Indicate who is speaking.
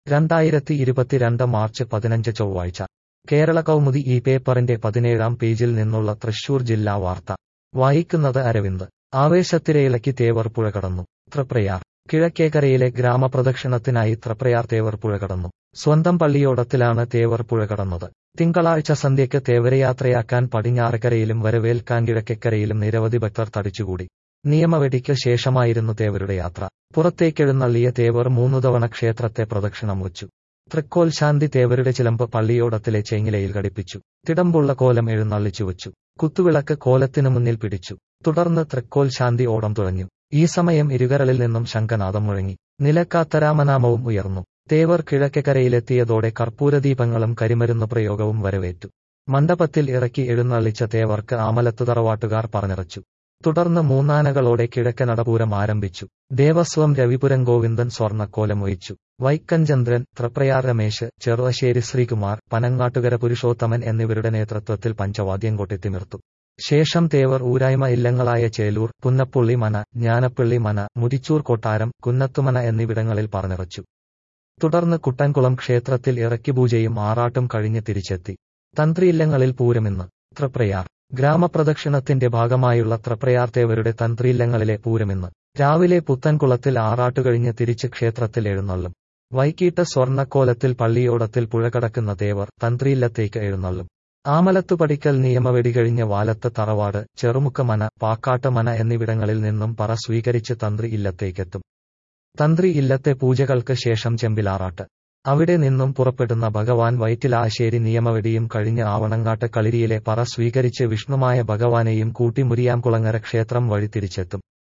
Speaker 1: രണ്ടായിരത്തി ഇരുപത്തിരണ്ട് മാർച്ച് പതിനഞ്ച് ചൊവ്വാഴ്ച കേരള കൗമുദി ഈ പേപ്പറിന്റെ പതിനേഴാം പേജിൽ നിന്നുള്ള തൃശൂർ ജില്ലാ വാർത്ത വായിക്കുന്നത് അരവിന്ദ് ആവേശത്തിരയിളക്കി തേവർ പുഴ കടന്നു തൃപ്രയാർ കിഴക്കേക്കരയിലെ ഗ്രാമപ്രദക്ഷിണത്തിനായി തൃപ്രയാർ തേവർ പുഴ കടന്നു സ്വന്തം പള്ളിയോടത്തിലാണ് തേവർ പുഴ കടന്നത് തിങ്കളാഴ്ച സന്ധ്യയ്ക്ക് തേവരയാത്രയാക്കാൻ പടിഞ്ഞാറക്കരയിലും വരവേൽക്കാൻ കിഴക്കേക്കരയിലും നിരവധി ഭക്തർ തടിച്ചുകൂടി നിയമവെടിക്ക് ശേഷമായിരുന്നു തേവരുടെ യാത്ര പുറത്തേക്കെഴുന്നള്ളിയ തേവർ മൂന്നു തവണ ക്ഷേത്രത്തെ പ്രദക്ഷിണം വച്ചു തൃക്കോൽ ശാന്തി തേവരുടെ ചിലമ്പ് പള്ളിയോടത്തിലെ ചെങ്ങിലയിൽ ഘടിപ്പിച്ചു തിടമ്പുള്ള കോലം എഴുന്നള്ളിച്ചു വച്ചു കുത്തുവിളക്ക് കോലത്തിനു മുന്നിൽ പിടിച്ചു തുടർന്ന് തൃക്കോൽ ശാന്തി ഓടം തുഴഞ്ഞു ഈ സമയം ഇരുകരളിൽ നിന്നും ശംഖനാദം മുഴങ്ങി നിലക്കാത്തരാമനാമവും ഉയർന്നു തേവർ കിഴക്കരയിലെത്തിയതോടെ കർപ്പൂരദീപങ്ങളും കരിമരുന്ന് പ്രയോഗവും വരവേറ്റു മണ്ഡപത്തിൽ ഇറക്കി എഴുന്നള്ളിച്ച തേവർക്ക് ആമലത്തു തറവാട്ടുകാർ പറഞ്ഞിറച്ചു തുടർന്ന് മൂന്നാനകളോടെ കിഴക്ക് നടപൂരം ആരംഭിച്ചു ദേവസ്വം രവിപുരം ഗോവിന്ദൻ സ്വർണ്ണക്കോലം ഒഴിച്ചു വൈക്കം ചന്ദ്രൻ തൃപ്രയാർ രമേശ് ചെറുവശ്ശേരി ശ്രീകുമാർ പനങ്ങാട്ടുകര പുരുഷോത്തമൻ എന്നിവരുടെ നേതൃത്വത്തിൽ പഞ്ചവാദ്യം കൊട്ടിത്തിമിർത്തു ശേഷം തേവർ ഊരായ്മ ഇല്ലങ്ങളായ ചേലൂർ പുന്നപ്പുള്ളി മന ജ്ഞാനപ്പള്ളി മന മുരിച്ചൂർ കൊട്ടാരം കുന്നത്തുമന എന്നിവിടങ്ങളിൽ പറഞ്ഞിറച്ചു തുടർന്ന് കുട്ടൻകുളം ക്ഷേത്രത്തിൽ ഇറക്കി പൂജയും ആറാട്ടും കഴിഞ്ഞ് തിരിച്ചെത്തി തന്ത്രിയില്ലങ്ങളിൽ പൂരമിന്ന് തൃപ്രയാർ ഗ്രാമപ്രദക്ഷിണത്തിന്റെ ഭാഗമായുള്ള തൃപ്രയാർ തേവരുടെ തന്ത്രിയില്ലങ്ങളിലെ പൂരമിന്ന് രാവിലെ പുത്തൻകുളത്തിൽ ആറാട്ടുകഴിഞ്ഞ് തിരിച്ച് ക്ഷേത്രത്തിൽ എഴുന്നള്ളും വൈകിട്ട് സ്വർണ്ണക്കോലത്തിൽ പള്ളിയോടത്തിൽ പുഴ കടക്കുന്ന തേവർ തന്ത്രിയില്ലത്തേക്ക് എഴുന്നള്ളും ആമലത്തുപടിക്കൽ നിയമവെടി കഴിഞ്ഞ് വാലത്ത് തറവാട് ചെറുമുക്കമന പാക്കാട്ടുമന എന്നിവിടങ്ങളിൽ നിന്നും പറ സ്വീകരിച്ച് തന്ത്രി ഇല്ലത്തേക്കെത്തും തന്ത്രി ഇല്ലത്തെ പൂജകൾക്ക് ശേഷം ചെമ്പിലാറാട്ട് അവിടെ നിന്നും പുറപ്പെടുന്ന ഭഗവാൻ വൈറ്റിലാശ്ശേരി നിയമവെടിയും കഴിഞ്ഞ് ആവണങ്ങാട്ട് കളിരിയിലെ പറ സ്വീകരിച്ച് വിഷ്ണുമായ ഭഗവാനെയും കൂട്ടി മുരിയാംകുളങ്ങര ക്ഷേത്രം വഴി തിരിച്ചെത്തും